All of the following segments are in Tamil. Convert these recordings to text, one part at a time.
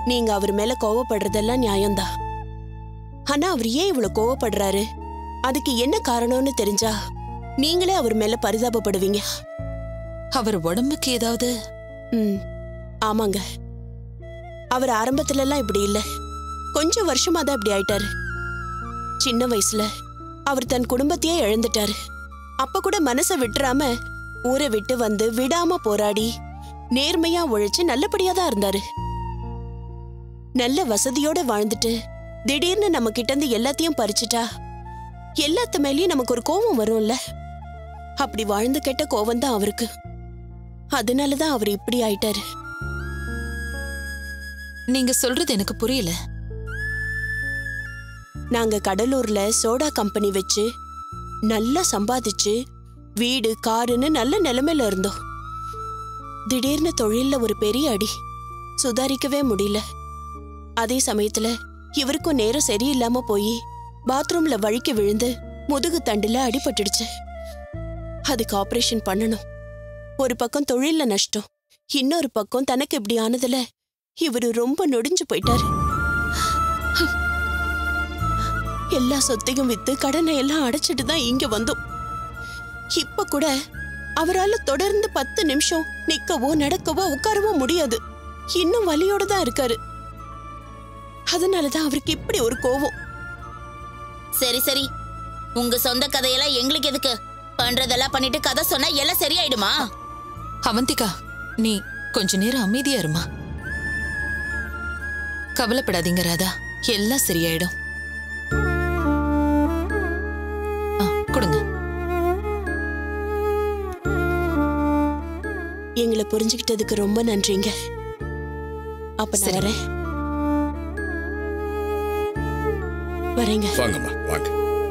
நீங்க அவர் மேல கோவப்படுறதெல்லாம் நியாயம்தான் ஆனா அவர் ஏன் இவ்வளவு கோவப்படுறாரு அதுக்கு என்ன காரணம்னு தெரிஞ்சா நீங்களே அவர் மேல பரிதாபப்படுவீங்க அவர் உடம்புக்கு ஏதாவது ம் ஆமாங்க அவர் ஆரம்பத்துல எல்லாம் இப்படி இல்ல கொஞ்சம் வருஷமா தான் இப்படி ஆயிட்டாரு சின்ன வயசுல அவர் தன் குடும்பத்தையே இழந்துட்டாரு அப்ப கூட மனசை விட்டுறாம ஊரை விட்டு வந்து விடாம போராடி நேர்மையா உழைச்சு நல்லபடியா தான் இருந்தாரு நல்ல வசதியோட வாழ்ந்துட்டு திடீர்னு நம்ம கிட்ட இருந்து எல்லாத்தையும் பறிச்சுட்டா எல்லாத்து மேலயும் நமக்கு ஒரு கோபம் வரும்ல அப்படி வாழ்ந்து கெட்ட கோவம் தான் அவருக்கு அதனாலதான் அவர் இப்படி ஆயிட்டாரு நீங்க சொல்றது எனக்கு புரியல நாங்க கடலூர்ல சோடா கம்பெனி வச்சு நல்லா சம்பாதிச்சு வீடு காருன்னு நல்ல நிலைமையில இருந்தோம் திடீர்னு தொழில்ல ஒரு பெரிய அடி சுதாரிக்கவே முடியல அதே சமயத்துல இவருக்கும் நேரம் சரியில்லாம போய் பாத்ரூம்ல வழுக்கி விழுந்து முதுகு தண்டுல அடிபட்டுடுச்சு அதுக்கு ஆபரேஷன் பண்ணணும் ஒரு பக்கம் தொழில்ல நஷ்டம் இன்னொரு பக்கம் தனக்கு இப்படி ஆனதுல இவரு ரொம்ப நொடிஞ்சு போயிட்டாரு எல்லா சொத்தையும் வித்து கடனை எல்லாம் அடைச்சிட்டு தான் இங்க வந்தோம் இப்ப கூட அவரால தொடர்ந்து பத்து நிமிஷம் நிக்கவோ நடக்கவோ உட்காரவோ முடியாது இன்னும் வலியோட தான் இருக்காரு அதனாலதான் அவருக்கு இப்படி ஒரு கோவம் சரி சரி உங்க சொந்த கதையெல்லாம் எங்களுக்கு எதுக்கு பண்றதெல்லாம் பண்ணிட்டு கதை சொன்னா எல்லாம் சரியாயிடுமா அவந்திகா நீ கொஞ்ச நேரம் அமைதியா இருமா கவலைப்படாதீங்க ராதா எல்லாம் சரியாயிடும் ஆ, கொடுங்க எங்களை புரிஞ்சுக்கிட்டதுக்கு ரொம்ப நன்றிங்க அப்ப நான் சரி. வரேன் வரேங்க வாங்கம்மா வாங்க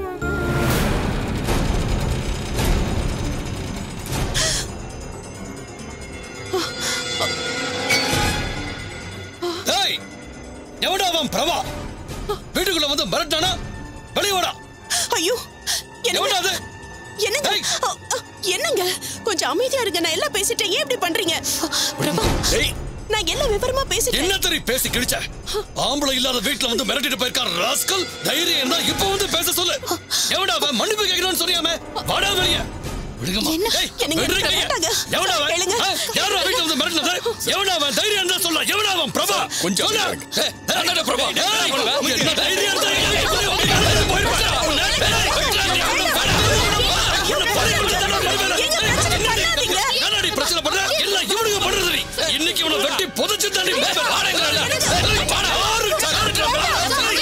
ஏய் எவடா அவன் பிரபா வீட்டுக்குள்ள வந்து மிரட்டானா வெளிய வாடா ஐயோ எவடா என்னங்க அது என்னங்க ஏய். அ, அ, என்னங்க கொஞ்சம் அமைதியா இருங்க நான் எல்லாம் பேசிட்டேன் ஏன் இப்படி பண்றீங்க பிரபா ஏய் நான் எல்லா விவரமா பேசிட்டேன் என்ன தெரி பேசி கிழிச்ச ஆம்பளை இல்லாத வீட்ல வந்து மிரட்டிட்டு போயிருக்கான் ராஸ்கல் தைரியம் இருந்தா இப்ப வந்து பேச சொல்லு எவடா அவன் மன்னிப்பு கேட்கணும்னு சொன்னியாமே வாடா வெளிய விடுங்கம்மா ஏய், என்னங்க, விடுறீங்க ஐயா. வேண்டாங்க. எவடா அவன்? கேளுங்க. ஆ, யாரா வீட்ல வந்து மிரட்டினது எவடா அவன் தைரியம் இருந்தா சொல்ல எவடா அவன் பிரபா கொஞ்சம் சொல்லு. இருங்க. ஏய், என்னடா பிரபா ஏய், என்ன தைரியம் இருந்தா எங்க போய் உட்கார்ந்து போயிருப்பாடா. உன்னை, ஏய், விட்டுறாதீங்க. உன்னை பறி கொடுத்தா நான் வருவேன். எங்க பிரச்சனை பண்ணாதீங்க. என்னடி பிரச்சனை பண்ற? எல்லாம் இவனுங்க பண்றது நீ. இன்னைக்கு இவனை வெட்டி புதைச்சு தாண்டி மேல வாடகைங்கிறல்ல. ஏய், வாடா, ஆறு சாகரத்துல வாடா.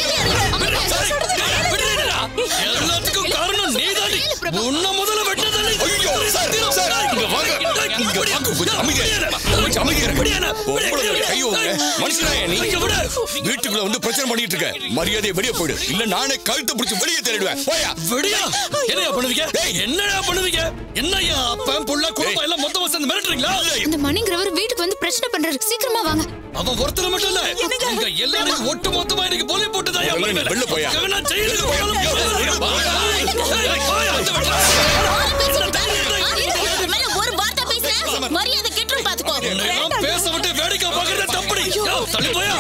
ஏய், விடுறீங்களா? எல்லாத்துக்கும் காரணம் நீதாண்டி. உன்னை முதல்ல வெட்டதாண்டி. ஐயோ, சார், சார், இங்க வாங்க. இங்க வாங்க, கொஞ்சம் அமைதியா இருங்க. கொஞ்சம் அமைதியா இருங்க. விடியாண்ணா, பொம்பளை மேல கை வைங்க. மனுஷனாயா நீ? இங்க விடு. வீட்டுக்குள்ள வந்து பிரச்சனை பண்ணிட்டு இருக்க மரியாதையை வெளியே போயிடு இல்ல நானே கழுத்தை பிடிச்சு வெளியே தேடிடுவேன் போயா விடியா? என்னய்யா பண்ணுவீங்க? என்னடா பண்ணுவீங்க? என்னய்யா, அப்பன், புள்ள, குடும்பம் எல்லாம் மொத்தமா சேர்ந்து மிரட்டுறீங்களா? இந்த மணிங்கிறவர் வீட்டுக்கு வந்து பிரச்சனை பண்றாரு சீக்கிரமா வாங்க அவன் ஒருத்தர் மட்டும் இல்ல இங்க எல்லாரும் ஒட்டு மொத்தமா இன்னைக்கு போலி போட்டுதான் என் வெளில, மேல. வெளில போயா. எவனா ஜெயிலுக்கு போனாலும் போயா. ஏய், போயா, அந்த வெட்டா. என்ன தைரியம் இருந்தா இங்க வந்து இதுக்கு மேல ஒரு வார்த்தை பேசுற மரியாதை கெட்டுரும் பாத்துக்கோ உன்னை எல்லாம் பேச விட்டு வேடிக்கை பார்க்கறது தப்புடி. யோ, தள்ளி போயா.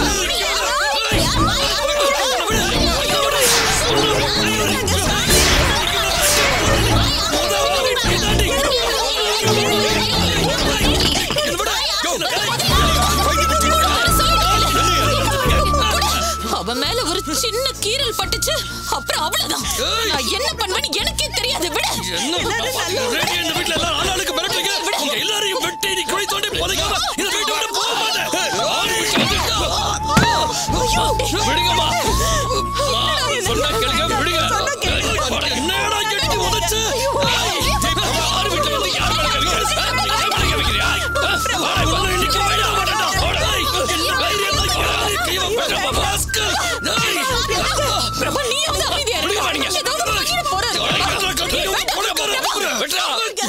முதலாளி நீதாண்டி. இது விடு. அவன் மேல ஒரு சின்ன கீறல் பட்டுச்சு அப்புறம் அவ்வளவுதான் ஏய். நான் என்ன பண்ணுவேன்னு எனக்கே தெரியாது விட என்ன ஒரேடியா இந்த வீட்ல எல்லாம் ஆளாளுக்கு மிரட்டுறீங்க? உங்க எல்லாரையும் வெட்டி நீ குழி தோண்டி புதைக்காம இந்த வீட்டை விட்டு போக மாட்டேன். ஆளு விட்டு வந்துட்டா. விடுங்கம்மா. அம்மா, சொன்னா கேளுங்க, விடுங்க. அட, என்னடா எட்டி உதைச்சு? ஆளு விட்டு வந்து யார் மேல கை வைக்கிறீங்க? யார் மேல கை வைக்கிறீங்க? ஆ, உன்னை இன்னைக்கு விட மாட்டேன்டா. ஏய், என்ன தைரியம் தான் யாரு கை வைப்பாங்க? ராஸ்கல். ஏய். பிரபா நீ வந்து அமைதியா விடுங்க, இருக்க வாடிங்க. ஏதாவது பண்ணிட போறாரு வெட்டுறா, கட்டு. வேண்டாம், உள்ள போற, பிரபா. வெட்டுறா.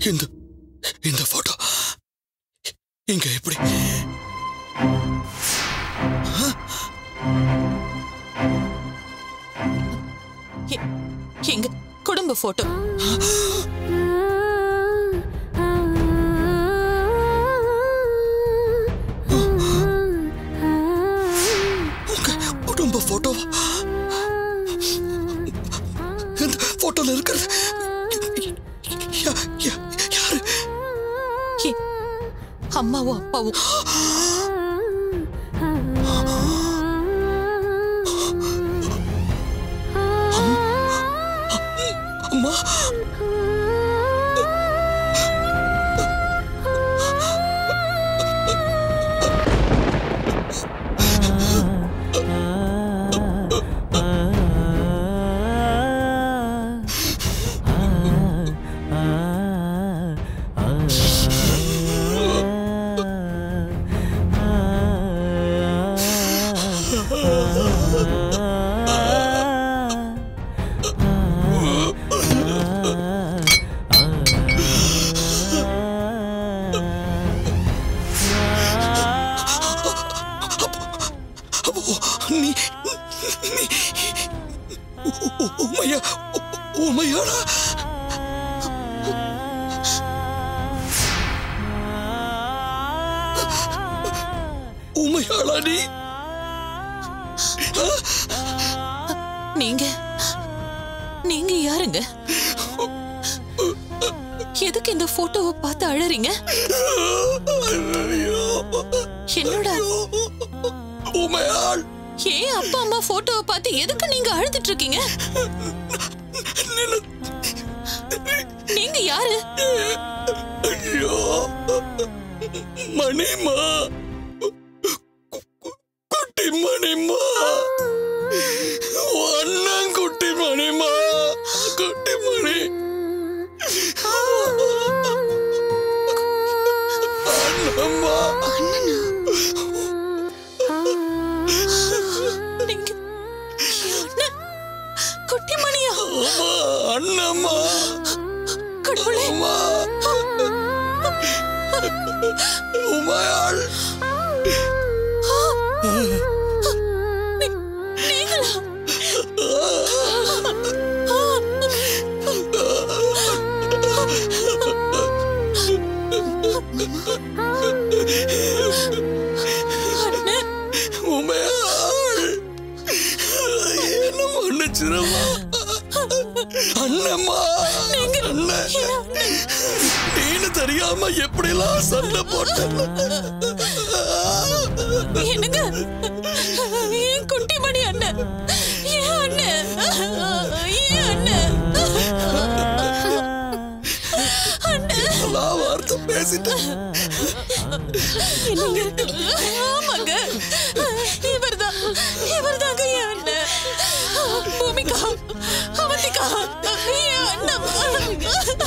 இந்த இந்த போட்டோ இங்க எப்படி எ- எங்க குடும்ப போட்டோ உங்க குடும்ப போட்டோ இந்த போட்டோல இருக்கிறது யா- யா- யாரு எ- அம்மாவும் அப்பாவும் அம்மா அப்போ நீ நீ உ- உ- உமையா உ- உமையாடா உமையாளா நீ நீங்க நீங்க யாருங்க எதுக்கு இந்த போட்டோவை பார்த்து அழறீங்க என்னோட உமையாள் ஏன் அப்பா அம்மா போட்டோவை பார்த்து எதுக்கு நீங்க அழுதுட்டு இருக்கீங்க நீங்க யாரு ஐயோ மணிமா குட்டி மணிமா அண்ணன் குட்டி மணிமா குட்டி மணி அண்ணம்மா நீங்க என்ன? குட்டிமணியா அம்மா அண்ணம்மா கடவுளே அம்மா உமையாள் நீங்களா அண்ணே உமையாள் என்ன மன்னிச்சிரம்மா அண்ணம்மா அண்ணன் நீனு தெரியாம எப்படிலாம் சண்டை போட்ட என்னங்க என் குட்டிமணி அண்ணன் ஏன் அண்ணன் ஏன் அண்ணன் நான் வார்த்தை பேசிட்டேன் ஆமாங்க இவர்தான் இவர்தாங்க என் அண்ணன் பூமிகா அவந்திகா என் அண்ணன்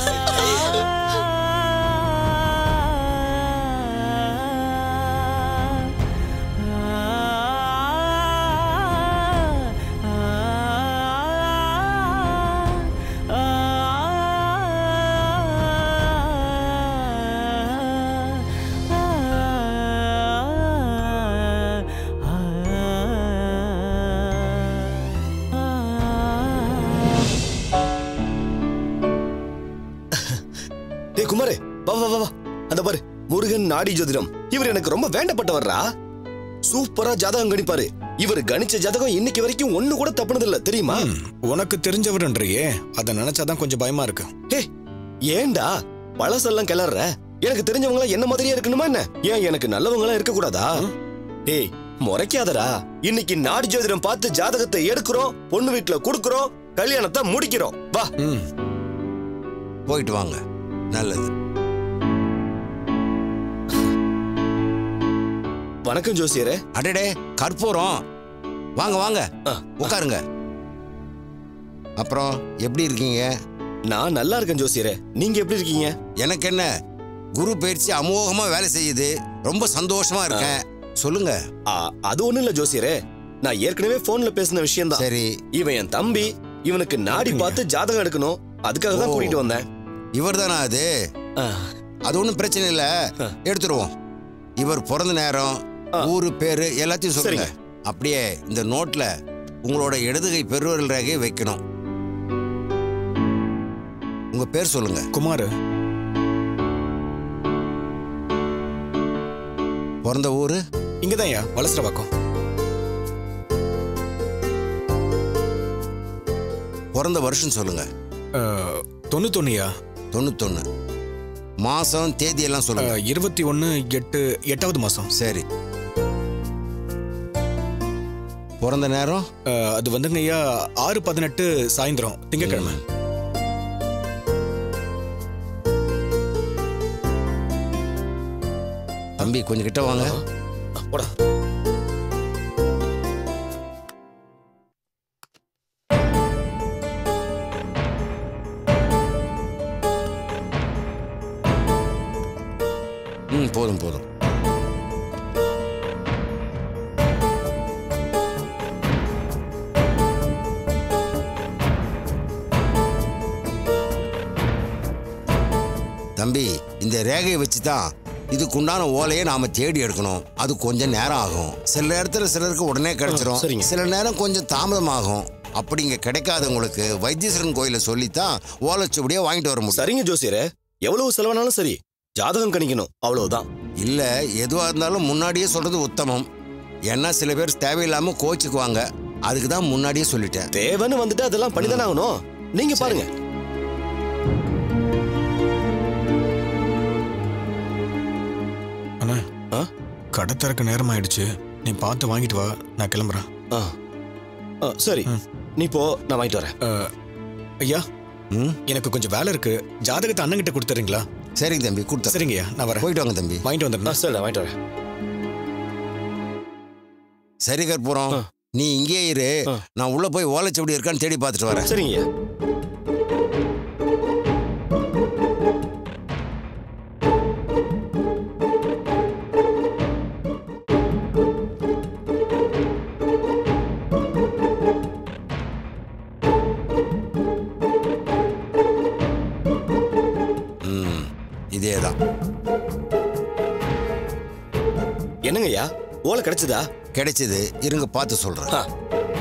டேய் குமாரே வா வா வா வா அந்த பாரு முருகன் நாடி ஜோதிடம் இவர் எனக்கு ரொம்ப வேண்டப்பட்டவர்ரா சூப்பரா ஜாதகம் கணிப்பாரு இவர் கணிச்ச ஜாதகம் இன்னைக்கு வரைக்கும் ஒண்ணு கூட தப்புனது இல்ல தெரியுமா உனக்கு தெரிஞ்சவருன்றியே அதை நினைச்சாதான் கொஞ்சம் பயமா இருக்கு ஏ ஏன்டா பழசெல்லாம் கிளற எனக்கு தெரிஞ்சவங்க என்ன மாதிரியே இருக்கணுமா என்ன ஏன் எனக்கு நல்லவங்க எல்லாம் இருக்க கூடாதா ஏய் முறைக்காதடா இன்னைக்கு நாடி ஜோதிடம் பார்த்து ஜாதகத்தை எடுக்கிறோம் பொண்ணு வீட்டுல குடுக்குறோம் கல்யாணத்தை முடிக்கிறோம் வா ம் போயிட்டு வாங்க நல்லது வணக்கம் ஜோசியரே அடடே கற்பூரம் வாங்க வாங்க ஆ, உட்காருங்க அப்புறம் எப்படி இருக்கீங்க நான் நல்லா இருக்கேன் ஜோசியரே நீங்க எப்படி இருக்கீங்க எனக்கு என்ன குரு பயிற்சி அமோகமா வேலை செய்யுது ரொம்ப சந்தோஷமா இருக்கேன் சொல்லுங்க ஆ, அது ஒண்ணும் இல்ல ஜோசியரே நான் ஏற்கனவே போன்ல பேசின விஷயம் தான் சரி இவன் என் தம்பி இவனுக்கு நாடி பார்த்து ஜாதகம் எடுக்கணும் அதுக்காக தான் ஓ. கூட்டிட்டு வந்தேன் இவர்தானா அது ஆ, அது ஒன்றும் பிரச்சனை இல்லை எடுத்துருவோம் இவர் பிறந்த நேரம் ஊரு பேரு எல்லாத்தையும் சொல்லுங்க அப்படியே இந்த நோட்ல உங்களோட இடதுகை பெருவரல் ரேகையை வைக்கணும் உங்க பேர் சொல்லுங்க குமார் பிறந்த ஊரு இங்கதான்யா வளசரவாக்கம் பிறந்த வருஷம் சொல்லுங்க அஹ், தொண்ணூத்தொன்னுயா தொண்ணூத்தொன்னு மாசம் தேதி எல்லாம் சொல்லுங்க அஹ், இருபத்தி ஒன்று எட்டு எட்டாவது மாதம் சரி பிறந்த நேரம் அது வந்துங்க ஐயா ஆறு பதினெட்டு சாயந்தரம் திங்கக்கிழமை தம்பி கொஞ்சம் கிட்ட வாங்க போடா ம் போதும் போதும் தம்பி இந்த ரேகையை வச்சு தான் இதுக்குண்டான ஓலையை நாம தேடி எடுக்கணும் அது கொஞ்சம் நேரம் ஆகும் சில நேரத்துல சிலருக்கு உடனே கிடைச்சிரும் சரிங்க. சில நேரம் கொஞ்சம் தாமதமாகும் அப்படி இங்க கிடைக்காதவங்களுக்கு வைத்தீஸ்வரன் கோயில சொல்லித்தான் ஓலைச்சுவடியை வாங்கிட்டு வர முடியும் சரிங்க ஜோசியரே எவ்வளவு செலவானாலும் சரி ஜாதகம் கணிக்கணும் அவ்வளவுதான் இல்ல எதுவா இருந்தாலும் முன்னாடியே சொல்றது உத்தமம் ஏன்னா சில பேர் தேவையில்லாம கோச்சுக்குவாங்க அதுக்கு தான் முன்னாடியே சொல்லிட்டேன் தேவைன்னு வந்துட்டு அதெல்லாம் பண்ணிதானே ஆகணும் நீங்க பாருங்க அண்ணா ஆ? கடை திறக்க நேரம் ஆயிடுச்சு நீ பார்த்து வாங்கிட்டு வா நான் கிளம்புறேன் ஆ. ஆ, சரி ம். நீ போ நான் வாங்கிட்டு வரேன் அஹ், ஐயா ம் எனக்கு கொஞ்சம் வேலை இருக்கு ஜாதகத்தை அண்ணன்கிட்ட கொடுத்துறீங்களா சரிங்க தம்பி கொடுத்த சரிங்கய்யா நான் வரேன் போயிட்டு வாங்க தம்பி வாங்கிட்டு ஆ, வந்துடுறேன் சரி நான் வாங்கிட்டு வரேன் சரி கற்பூரம் ஆ. நீ இங்கே இரு ஆ. நான் உள்ள போய் ஓலைச்சுவடி இருக்கான்னு தேடி பார்த்துட்டு வரேன் சரிங்க ம் இதே தான் என்னங்கய்யா ஓலை கிடைச்சதா கிடைச்சது இருங்க பார்த்து சொல்றேன் ஆ.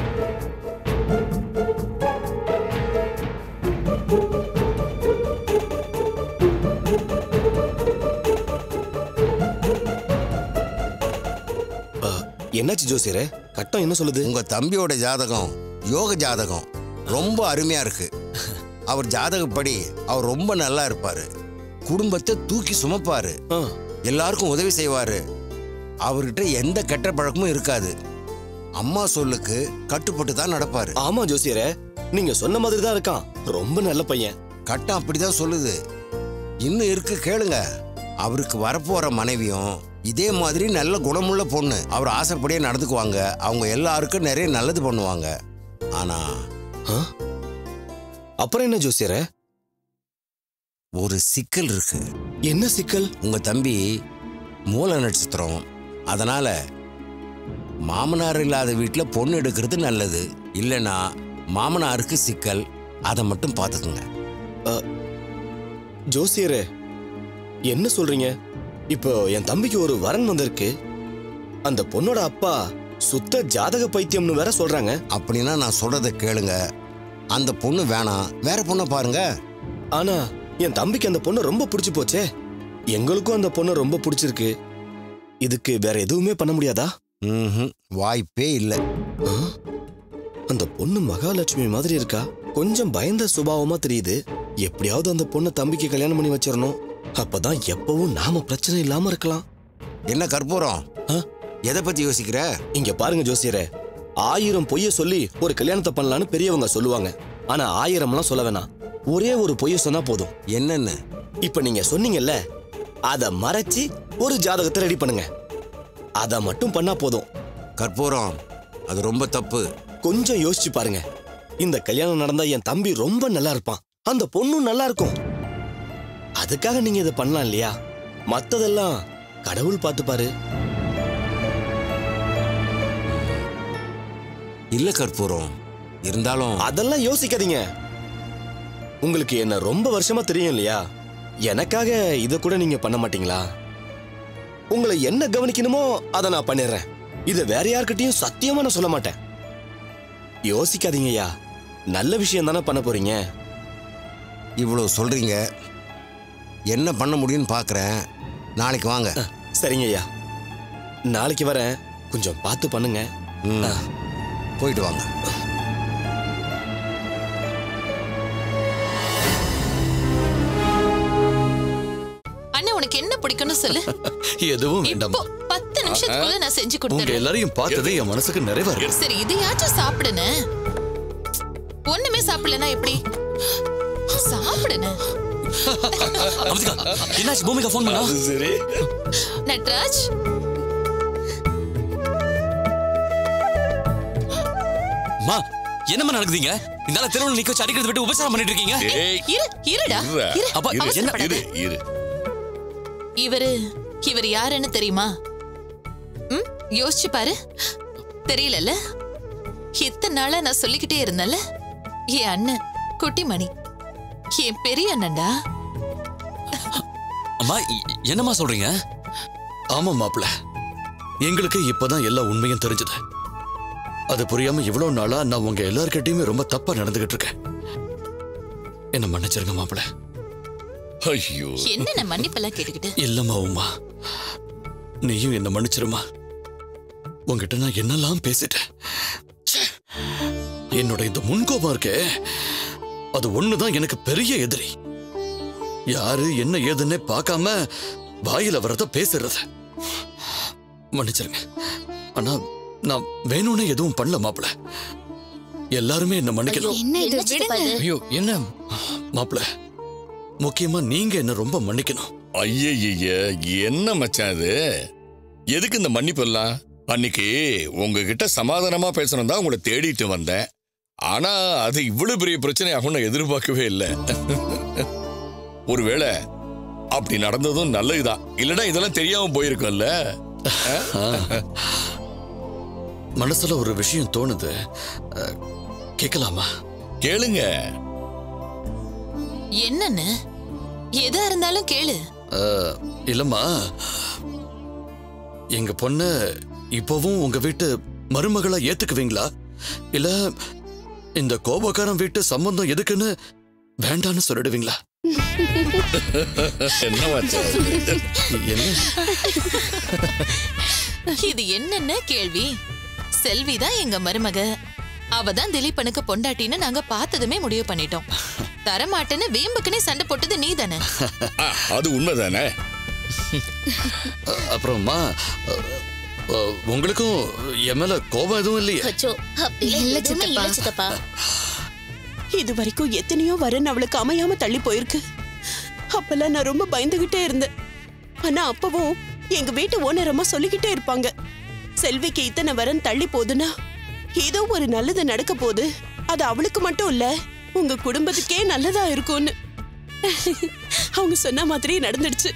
ஆ, என்னாச்சு ஜோசியரே கட்டம் என்ன சொல்லுது உங்க தம்பியோட ஜாதகம் யோக ஜாதகம் ரொம்ப அருமையா இருக்கு அவர் ஜாதகப்படி அவர் ரொம்ப நல்லா இருப்பாரு குடும்பத்தை தூக்கி சுமப்பாரு ஆ, எல்லாருக்கும் உதவி செய்வாரு அவர்கிட்ட எந்த கெட்ட பழக்கமும் இருக்காது அம்மா சொல்லுக்கு கட்டுப்பட்டு தான் நடப்பாரு ஆமா ஜோசியரே நீங்க சொன்ன மாதிரி தான் இருக்கான் ரொம்ப நல்ல பையன் கட்டம் அப்படிதான் சொல்லுது இன்னும் இருக்கு கேளுங்க அவருக்கு வரப்போற மனைவியும் இதே மாதிரி நல்ல குணமுள்ள பொண்ணு அவர் ஆசைப்படியே நடந்துக்குவாங்க அவங்க எல்லாருக்கும் நிறைய நல்லது பண்ணுவாங்க ஆனா ஆ? அப்புறம் என்ன ஜோசியரே ஒரு சிக்கல் இருக்கு என்ன சிக்கல் உங்க தம்பி மூல நட்சத்திரம் அதனால மாமனார் இல்லாத வீட்டில் பொண்ணு எடுக்கிறது நல்லது இல்லைன்னா மாமனாருக்கு சிக்கல் அதை மட்டும் பார்த்துக்குங்க ஜோசியரே என்ன சொல்றீங்க இப்போ என் தம்பிக்கு ஒரு வரன் வந்திருக்கு அந்த பொண்ணோட அப்பா சுத்த ஜாதக பைத்தியம்னு வேற சொல்றாங்க அப்படின்னா நான் சொல்றதை கேளுங்க அந்த பொண்ணு வேணாம் வேற பொண்ணை பாருங்க ஆனா என் தம்பிக்கு அந்த பொண்ணை ரொம்ப பிடிச்சு போச்சே எங்களுக்கும் அந்த பொண்ணை ரொம்ப பிடிச்சிருக்கு இதுக்கு வேற எதுவுமே பண்ண முடியாதா ம்ஹும், வாய்ப்பே இல்லை ஆ? அந்த பொண்ணு மகாலட்சுமி மாதிரி இருக்கா கொஞ்சம் பயந்த சுபாவமா தெரியுது எப்படியாவது அந்த பொண்ணை தம்பிக்கு கல்யாணம் பண்ணி வச்சிடணும் அப்பதான் எப்பவும் நாம பிரச்சனை இல்லாம இருக்கலாம் என்ன கற்பூரம் ஆ? எதை பத்தி யோசிக்கிற இங்க பாருங்க ஜோசியரே ஆயிரம் பொய்ய சொல்லி ஒரு கல்யாணத்தை பண்ணலான்னு பெரியவங்க சொல்லுவாங்க ஆனா ஆயிரம்லாம் சொல்ல வேணாம் ஒரே ஒரு பொய்ய சொன்னா போதும் என்னன்னு இப்ப நீங்க சொன்னீங்கல்ல அத மறைச்சு ஒரு ஜாதகத்தை ரெடி பண்ணுங்க அத மட்டும் பண்ணா போதும் கற்பூரம் அது ரொம்ப தப்பு கொஞ்சம் யோசிச்சு பாருங்க இந்த கல்யாணம் நடந்தா என் தம்பி ரொம்ப நல்லா இருப்பான் அந்த பொண்ணும் நல்லா இருக்கும் அதுக்காக நீங்க இதை பண்ணலாம் இல்லையா மத்ததெல்லாம் கடவுள் பார்த்துப்பாரு இல்ல கற்பூரம் இருந்தாலும் அதெல்லாம் யோசிக்காதீங்க உங்களுக்கு என்ன ரொம்ப வருஷமா தெரியும் இல்லையா எனக்காக இத கூட நீங்க பண்ண மாட்டீங்களா உங்களை என்ன கவனிக்கணுமோ அதை நான் பண்ணிடுறேன் இத வேற யார்கிட்டயும் சத்தியமா நான் சொல்ல மாட்டேன் யோசிக்காதீங்கய்யா நல்ல விஷயம் தானே பண்ண போறீங்க இவ்வளோ சொல்றீங்க என்ன பண்ண முடியும்னு பார்க்குறேன் நாளைக்கு வாங்க சரிங்க ஐயா நாளைக்கு வரேன் கொஞ்சம் பார்த்து பண்ணுங்க ம். ஆ. போயிட்டு வாங்க அண்ணே உனக்கு என்ன பிடிக்கும்னு சொல்லு எதுவும் வேண்டாம் இப்போ பத்து நிமிஷத்துக்குள்ள நான் செஞ்சு உங்க கொடுத்துறேன் எல்லாரையும் பார்த்தது என் மனசுக்கு நிறைவா இருக்கு சரி இதையாச்சும் சாப்பிடுன ஒண்ணுமே சாப்பிடலனா எப்படி சாப்பிடுன அமிர்திகா என்னாச்சு பூமிகா ஃபோன் பண்ணா சரி நட்ராஜ் மா என்னம்மா நடக்குதுங்க இந்த தெருவில் நிக்க வச்சு அடிக்கிறது விட்டு உபசாரம் பண்ணிட்டு இருக்கீங்க ஏய் இரு இருடா இருடா. இரு அப்பா, இது என்ன- அவசரப்படாத. இரு இரு இவரு இவர் யாருன்னு தெரியுமா ம் யோசிச்சு பாரு தெரியலல்ல இத்தனை நாளா நான் சொல்லிக்கிட்டே இருந்தேன்ல என் அண்ணன் குட்டிமணி என் பெரிய அண்ணன்டா அம்மா எ- என்னம்மா சொல்றீங்க ஆமா மாப்ள எங்களுக்கு இப்பதான் எல்லா உண்மையும் தெரிஞ்சது அது புரியாம இவ்வளவு நாளா நான் உங்க எல்லார்கிட்டயுமே ரொம்ப தப்பா நடந்துகிட்டு இருக்கேன் என்ன மன்னிச்சிருங்க மாப்ள ஐயோ என்னென்ன மன்னிப்பெல்லாம் கேட்டுக்கிட்டு இல்லம்மா உமா நீயும் என்ன மன்னிச்சிருமா உங்ககிட்ட நான் என்னெல்லாம் பேசிட்டேன் ச்சே. என்னோட இந்த முன்கோபம் இருக்கே அது ஒண்ணுதான் எனக்கு பெரிய எதிரி யாரு என்ன ஏதுன்னே பார்க்காம வாயில வரத பேசுறது மன்னிச்சிருங்க ஆனா நான் வேணும்னே எதுவும் பண்ணல மாப்பிள எல்லாருமே என்ன மன்னிக்கணும் என்ன இது என்ன சித்தப்பா விடுங்க இது? ஐயோ என்ன மாப்பிள முக்கியமா நீங்க என்ன ரொம்ப மன்னிக்கணும் ஐயய்ய என்ன மச்சான் இது எதுக்கு இந்த மன்னிப்பு எல்லாம் அன்னைக்கு உங்ககிட்ட சமாதானமா பேசணும் தான் உங்களை தேடிட்டு வந்தேன் ஆனா அது இவ்வளவு பெரிய பிரச்சனை ஆகும் நான் எதிர்பார்க்கவே இல்லை ஒருவேளை அப்படி நடந்ததும் நல்லதுதான் இல்லைன்னா இதெல்லாம் தெரியாம போயிருக்கும்ல மனசுல ஒரு விஷயம் தோணுது அஹ், கேட்கலாமா கேளுங்க என்னன்னு எதா இருந்தாலும் கேளு அஹ், இல்லம்மா எங்க பொண்ண இப்பவும் உங்க வீட்டு மருமகளா ஏத்துக்குவீங்களா இல்ல இந்த கோபக்காரன் வீட்டு சம்பந்தம் எதுக்குன்னு வேண்டான்னு சொல்லிடுவீங்களா என்ன மச்சான் இது? என்ன இது என்னென்ன கேள்வி செல்வி தான் எங்க மருமக அவ தான் திலீபனுக்கு பொண்டாட்டின்னு நாங்க பார்த்ததுமே முடிவு பண்ணிட்டோம் தரமாட்டேன்னு வீம்புக்குனே சண்டை போட்டது நீ தானே ஆ, அது உண்மைதானே அஹ், அப்புறமா அஹ், அஹ், உங்களுக்கும் என் மேல கோபம் எதுவும் இல்லையே அச்சோ அப்படிலாம் இல்ல எதுவுமே சித்தப்பா. இல்ல சித்தப்பா இது வரைக்கும் எத்தனையோ வரன் அவளுக்கு அமையாம தள்ளி போயிருக்கு அப்பெல்லாம் நான் ரொம்ப பயந்துகிட்டே இருந்தேன் ஆனா அப்பவும் எங்க வீட்டு ஓனர் அம்மா சொல்லிக்கிட்டே இருப்பாங்க செல்விக்கு இத்தனை வரன் தள்ளி போகுதுன்னா ஏதோ ஒரு நல்லது நடக்க போகுது அது அவளுக்கு மட்டும் இல்ல உங்க குடும்பத்துக்கே நல்லதா இருக்கும்னு அவங்க சொன்ன மாதிரியே நடந்துடுச்சு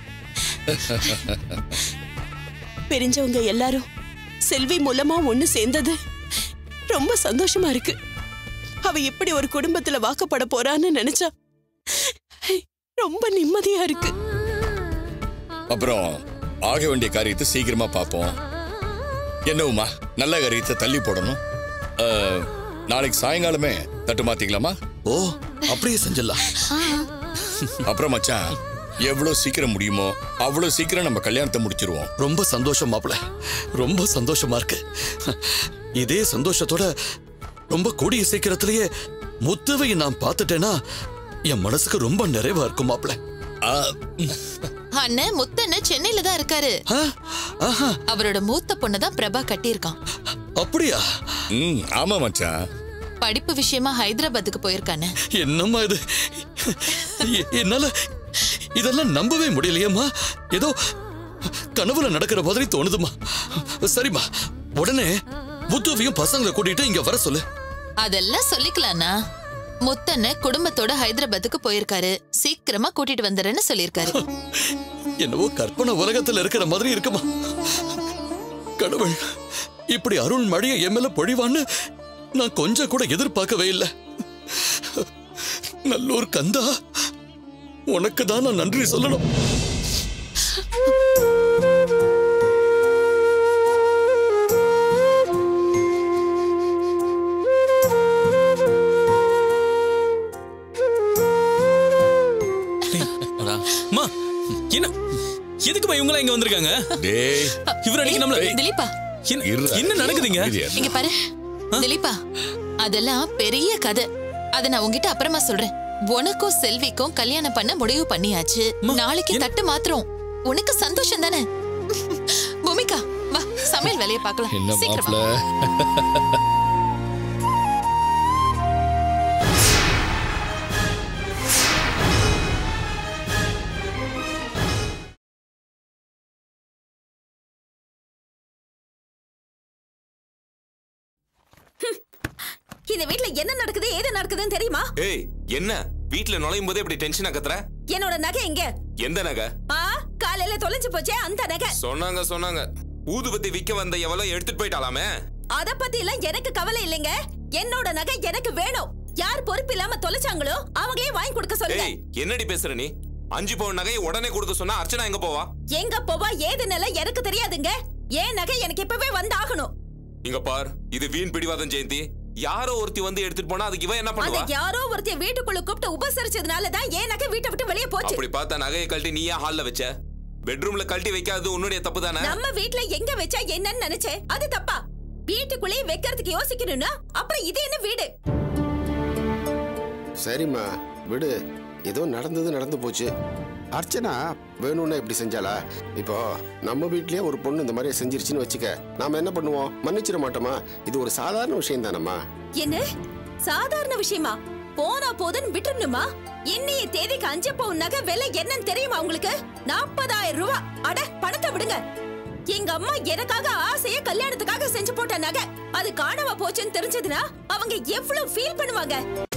பிரிஞ்சவங்க எல்லாரும் செல்வி மூலமா ஒண்ணு சேர்ந்தது ரொம்ப சந்தோஷமா இருக்கு அவ எப்படி ஒரு குடும்பத்துல வாக்கப்பட போறான்னு நினைச்சா ரொம்ப நிம்மதியா இருக்கு அப்புறம் ஆக வேண்டிய காரியத்தை சீக்கிரமா பார்ப்போம் என்ன உமா நல்ல காரியத்தை தள்ளி போடணும் ஆ, நாளைக்கு சாயங்காலமே தட்டு மாத்திக்கலாமா ஓ அப்படியே செஞ்சிடலாம் அப்புறம் மச்சான் எவ்வளவு சீக்கிரம் முடியுமோ அவ்வளவு சீக்கிரம் நம்ம கல்யாணத்தை முடிச்சிருவோம் ரொம்ப சந்தோஷம் மாப்பிள ரொம்ப சந்தோஷமா இருக்கு இதே சந்தோஷத்தோட ரொம்ப கூடிய சீக்கிரத்திலேயே முத்துவை நான் பார்த்துட்டேன்னா என் மனசுக்கு ரொம்ப நிறைவா இருக்கும் மாப்பிள ஆ, அண்ணன் முத்தண்ண சென்னையில தான் இருக்காரு ஆஹா அவரோட மூத்த பொண்ணு தான் பிரபா கட்டியிருக்கான் அப்படியா ம் ஆமா மச்சான் படிப்பு விஷயமா ஹைதராபாத்துக்கு போயிருக்கானு என்னம்மா இது எ- என்னால இதெல்லாம் நம்பவே முடியலையேம்மா ஏதோ கனவுல நடக்கிற மாதிரி தோணுதுமா சரிம்மா உடனே முத்துவையும் பசங்களை கூட்டிட்டு இங்க வர சொல்லு அதெல்லாம் சொல்லிக்கலாம்னா முத்தண்ண குடும்பத்தோட ஹைதராபாத்துக்கு போயிருக்காரு சீக்கிரமா கூட்டிட்டு வந்துடுறேன்னு சொல்லியிருக்காரு என்னவோ கற்பனை உலகத்துல இருக்கிற மாதிரி இருக்குமா கடவுள் இப்படி அருள் மழையை என் மேல பொழிவான்னு நான் கொஞ்சம் கூட எதிர்பார்க்கவே இல்லை நல்லூர் கந்தா உனக்கு தான் நான் நன்றி சொல்லணும் அம்மா என்ன எதுக்குமா இவங்களாம் இங்க வந்திருக்காங்க டேய் இவர் அன்னைக்கு நம்மள திலீப்பா என்ன- இருடா. என்ன நடக்குதுங்க அமைதியா இரு. இங்க பாரு திலீப்பா அதெல்லாம் பெரிய கதை அத நான் உன்கிட்ட அப்புறமா சொல்றேன் உனக்கும் செல்விக்கும் கல்யாணம் பண்ண முடிவு பண்ணியாச்சு அம்மா, நாளைக்கு என்ன- தட்டு மாத்திரம் உனக்கு சந்தோஷம் தானே பூமிகா வா சமையல் வேலையை பார்க்கலாம் என்ன சீக்கிரம் வா. மாப்பிள இந்த வீட்ல என்ன நடக்குது ஏது நடக்குதுன்னு தெரியுமா ஏய் என்ன வீட்ல நுழையும் போதே இப்படி டென்ஷனா கத்துற என்னோட நகை எங்க எந்த நகை ஆ காலையில தொலைஞ்சு போச்சே அந்த நகை சொன்னாங்க சொன்னாங்க ஊதுபத்தி விக்க வந்த எவளோ எடுத்துட்டு போயிட்டாலாமே அத பத்தி எல்லாம் எனக்கு கவலை இல்லைங்க என்னோட நகை எனக்கு வேணும் யார் பொறுப்பு இல்லாம தொலைச்சாங்களோ அவங்களே வாங்கி கொடுக்க சொல்லுங்க ஏய் என்னடி பேசுற நீ அஞ்சு பவுன் நகையை உடனே கொடுக்க சொன்னா அர்ச்சனா எங்க போவா எங்க போவா ஏதுன்னு எனக்கு தெரியாதுங்க ஏன் நகை எனக்கு இப்பவே வந்தாகணும் இங்க பார் இது வீண் பிடிவாதம் ஜெயந்தி யாரோ ஒருத்தி வந்து எடுத்துட்டு போனா அதுக்கு இவன் என்ன அந்த பண்ணுவா யாரோ ஒருத்தைய வீட்டுக்குள்ள கூப்பிட்டு உபசரிச்சதுனால தான் ஏன் நகை வீட்டை விட்டு வெளியே போச்சு அப்படி பார்த்தா நகையை கழட்டி நீ ஏன் ஹால்ல வச்ச பெட்ரூம்ல கழட்டி வைக்காதது உன்னுடைய தப்பு தானே நம்ம வீட்ல எங்க வச்சா என்னன்னு நினைச்சேன் அது தப்பா வீட்டுக்குள்ளேயே வைக்கிறதுக்கு யோசிக்கணும்னா அப்புறம் இது என்ன வீடு சரிம்மா விடு ஏதோ நடந்தது நடந்து போச்சு அர்ச்சனா வேணும்னா இப்படி செஞ்சாளா இப்போ நம்ம வீட்லயே ஒரு பொண்ணு இந்த மாதிரி செஞ்சிருச்சுன்னு வச்சுக்க நாம என்ன பண்ணுவோம் மன்னிச்சிட மாட்டோமா இது ஒரு சாதாரண விஷயம் தானம்மா என்ன சாதாரண விஷயமா போனா போதுன்னு விட்டுணுமா இன்னைய தேதிக்கு அஞ்சு பவுன் நகை விலை என்னன்னு தெரியுமா உங்களுக்கு நாற்பதாயிரம் ரூபாய் அட பணத்தை விடுங்க எங்க அம்மா எனக்காக ஆசைய கல்யாணத்துக்காக செஞ்சு போட்ட நகை அது காணாம போச்சுன்னு தெரிஞ்சதுன்னா அவங்க எவ்வளவு ஃபீல் பண்ணுவாங்க